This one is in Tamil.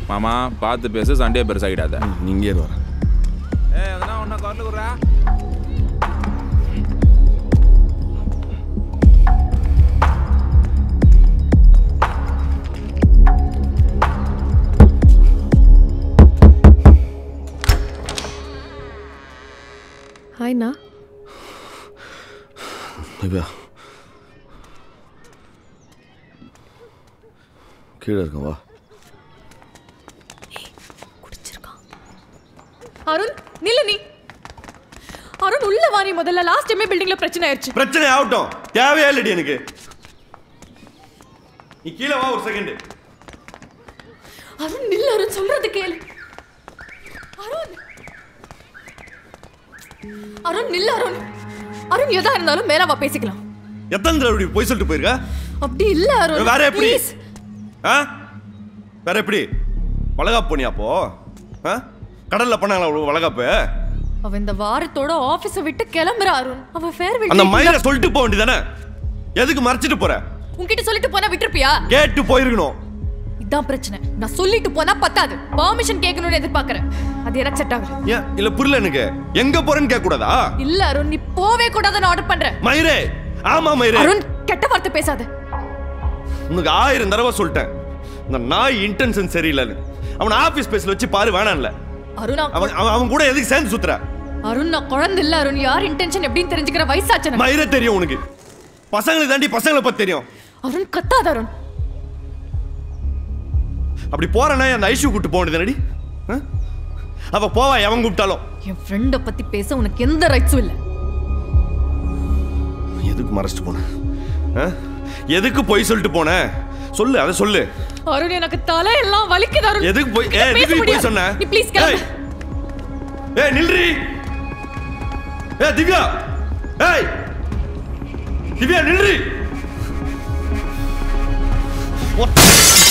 மாமா பார்த்து பேசு சண்டே பெருசாகிடாத நீங்க ஏறு வர ஏ அதெல்லாம் ஒன்றா குரல் குடுறா ஹாய்ண்ணா திவ்யா கீழே இருக்கேன் வா அருண் நில்லு நீ அருண் உள்ள வாரி முதல்ல லாஸ்ட் டைமே பில்டிங்ல பிரச்சனை ஆயிடுச்சு பிரச்சனை ஆகட்டும் தேவையே இல்லடி எனக்கு நீ கீழே வா ஒரு செகண்ட் அருண் நில்லு அருண் சொல்றது கேளு அருண் அருண் நில்லு அருண் அருண் எதா இருந்தாலும் மேல வா பேசிக்கலாம் எத்தனை தடவை இப்படி பொய் சொல்லிட்டு போயிருக்க அப்படி இல்ல அருண் வேற எப்படி ப்ளீஸ் ஆ வேற எப்படி வளகாப்பு போனியா அப்போ ஆ கடல்ல பண்ணாங்களா அவ்வளவு வளகாப்பு அவ இந்த வாரத்தோட ஆபீஸ விட்டு கிளம்புறா அருண் அவ ஃபேர்வெல் அந்த மயிரை சொல்லிட்டு போக வேண்டியதானே எதுக்கு மறைச்சிட்டு போற உன்கிட்ட சொல்லிட்டு போனா விட்டுருப்பியா கேட்டு போயிருக்கணும் இதான் பிரச்சனை நான் சொல்லிட்டு போனா பத்தாது பெர்மிஷன் கேட்கணும்னு எதிர்பார்க்கறேன் அது எனக்கு செட் ஆகுது ஏன் இல்ல புரியல எனக்கு எங்க போறேன்னு கேட்க கூடாதா இல்ல அருண் நீ போவே கூடாதுன்னு ஆர்டர் பண்றேன் மயிரே ஆமா மயிரே அருண் கெட்ட வார்த்தை பேசாத உனக்கு ஆயிரம் தடவை சொல்லிட்டேன் இந்த நாய் இன்டென்ஷன் சரியில்லைன்னு அவன் ஆபீஸ் பேஸ்ல வச்சு பாரு வேணாம்ல அருண் நான் அவன் அவன் அவன் கூட எதுக்கு சேர்ந்து சுத்துற அருண் நான் குழந்தை இல்ல அருண் யார் இன்டென்ஷன் எப்படின்னு தெரிஞ்சுக்கிற வயசாச்சு எனக்கு. மயிரை தெரியும் உனக்கு பசங்களுக்கு தாண்டி பசங்களை பத்தி தெரியும் அருண் கத்தாத அருண் அப்படி போறேன்னா அந்த ஐஷு கூட்டு போக வேண்டியது அவ போவா எவன் கூப்பிட்டாலும் என் ஃப்ரெண்ட பத்தி பேச உனக்கு எந்த ரைட்ஸும் இல்ல எதுக்கு மறைச்சிட்டு போன ஆ? எதுக்கு போய் சொல்லிட்டு போன சொல்லு அதை சொல்லு அருண் எனக்கு தலை எல்லாம் வலிக்குது அருண் எதுக்கு போய் ஏ உன்கிட்ட பேச எதுக்கு போய் முடியாது. சொன்ன நீ ப்ளீஸ் கிளம்பு ஏய் ஏய் நில்றி ஏ திவ்யா ஏய் திவ்யா நில்றி ஒத்த-